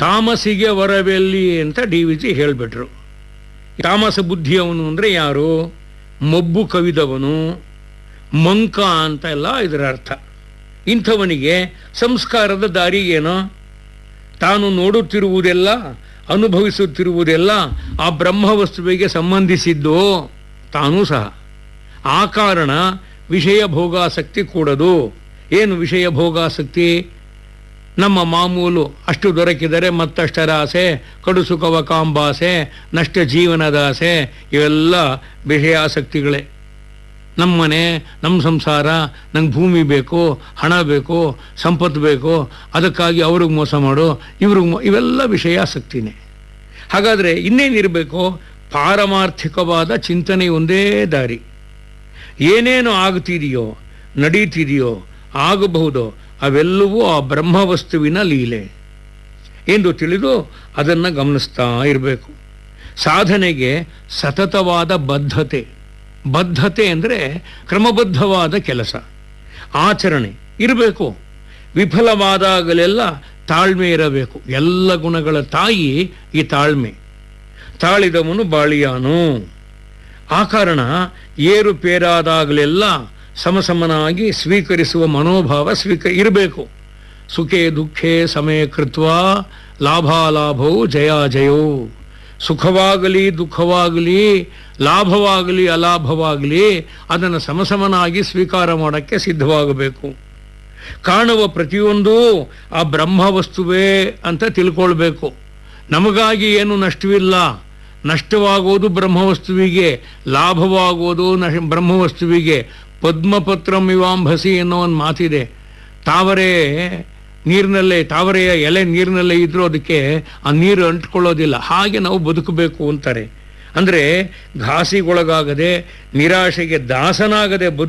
ತಾಮಸಿಗೆ ವರವೆಲ್ಲಿ ಅಂತ D V G ಹೇಳಿಬಿಟ್ರು ತಾಮಸ ಬುದ್ಧಿಯವನು ಅಂದರೆ ಯಾರು ಮೊಬ್ಬು ಕವಿದವನು ಮಂಕ ಅಂತ ಎಲ್ಲ ಇದರ ಅರ್ಥ ಇಂಥವನಿಗೆ ಸಂಸ್ಕಾರದ ದಾರಿ ಏನೋ ತಾನು ನೋಡುತ್ತಿರುವುದೆಲ್ಲ ಅನುಭವಿಸುತ್ತಿರುವುದೆಲ್ಲ ಆ ಬ್ರಹ್ಮವಸ್ತುವಿಗೆ ಸಂಬಂಧಿಸಿದ್ದು ತಾನೂ ಸಹ ಆ ಕಾರಣ ವಿಷಯ ಭೋಗಾಸಕ್ತಿ ಕೂಡದು ಏನು ವಿಷಯ ಭೋಗಾಸಕ್ತಿ ನಮ್ಮ ಮಾಮೂಲು ಅಷ್ಟು ದೊರಕಿದರೆ ಮತ್ತಷ್ಟರ ಆಸೆ ಕಡು ಸುಖವ ಕಾಂಬಾಸೆ ನಷ್ಟ ಜೀವನದ ಆಸೆ ಇವೆಲ್ಲ ವಿಷಯಾಸಕ್ತಿಗಳೇ ನಮ್ಮ ಮನೆ ನಮ್ಮ ಸಂಸಾರ ನಂಗೆ ಭೂಮಿ ಬೇಕು ಹಣ ಬೇಕು ಸಂಪತ್ತು ಬೇಕು ಅದಕ್ಕಾಗಿ ಅವ್ರಿಗೆ ಮೋಸ ಮಾಡು ಇವ್ರಿಗೆ ಮೋ ಇವೆಲ್ಲ ವಿಷಯಾಸಕ್ತಿನೇ ಹಾಗಾದರೆ ಇನ್ನೇನಿರಬೇಕು ಪಾರಮಾರ್ಥಿಕವಾದ ಚಿಂತನೆ ಒಂದೇ ದಾರಿ ಏನೇನು ಆಗ್ತಿದೆಯೋ ನಡೀತಿದೆಯೋ ಆಗಬಹುದೋ ಅವೆಲ್ಲವೂ ಆ ಬ್ರಹ್ಮವಸ್ತುವಿನ ಲೀಲೆ ಎಂದು ತಿಳಿದು ಅದನ್ನು ಗಮನಿಸ್ತಾ ಇರಬೇಕು ಸಾಧನೆಗೆ ಸತತವಾದ ಬದ್ಧತೆ ಬದ್ಧತೆ ಅಂದರೆ ಕ್ರಮಬದ್ಧವಾದ ಕೆಲಸ ಆಚರಣೆ ಇರಬೇಕು ವಿಫಲವಾದಾಗಲೆಲ್ಲ ತಾಳ್ಮೆ ಇರಬೇಕು ಎಲ್ಲ ಗುಣಗಳ ತಾಯಿ ಈ ತಾಳ್ಮೆ ತಾಳಿದವನು ಬಾಳಿಯಾನು ಆ ಕಾರಣ ಏರುಪೇರಾದಾಗಲೆಲ್ಲ ಸಮಸಮನಾಗಿ ಸ್ವೀಕರಿಸುವ ಮನೋಭಾವ ಸ್ವೀಕ ಇರಬೇಕು ಸುಖೇ ದುಃಖೇ ಸಮಯ ಕೃತ್ವ ಲಾಭಾಲಾಭವು ಜಯಾಜಯೋ ಸುಖವಾಗಲಿ ದುಃಖವಾಗಲಿ ಲಾಭವಾಗಲಿ ಅಲಾಭವಾಗಲಿ ಅದನ್ನು ಸಮಸಮನಾಗಿ ಸ್ವೀಕಾರ ಮಾಡೋಕ್ಕೆ ಸಿದ್ಧವಾಗಬೇಕು ಕಾಣುವ ಪ್ರತಿಯೊಂದೂ ಆ ಬ್ರಹ್ಮವಸ್ತುವೇ ಅಂತ ತಿಳ್ಕೊಳ್ಬೇಕು ನಮಗಾಗಿ ಏನು ನಷ್ಟವಿಲ್ಲ ನಷ್ಟವಾಗೋದು ಬ್ರಹ್ಮವಸ್ತುವಿಗೆ ಲಾಭವಾಗೋದು ನ ಬ್ರಹ್ಮವಸ್ತುವಿಗೆ ಪದ್ಮಪತ್ರಂ ಇವಾಂಭಸಿ ಅನ್ನೋ ಒಂದು ಮಾತಿದೆ ತಾವರೆ ನೀರಿನಲ್ಲೇ ತಾವರೆಯ ಎಲೆ ನೀರಿನಲ್ಲೇ ಇದ್ರೂ ಅದಕ್ಕೆ ಆ ನೀರು ಅಂಟ್ಕೊಳ್ಳೋದಿಲ್ಲ ಹಾಗೆ ನಾವು ಬದುಕಬೇಕು ಅಂತಾರೆ ಅಂದರೆ ಘಾಸಿಗೊಳಗಾಗದೆ ನಿರಾಶೆಗೆ ದಾಸನಾಗದೆ ಬದುಕು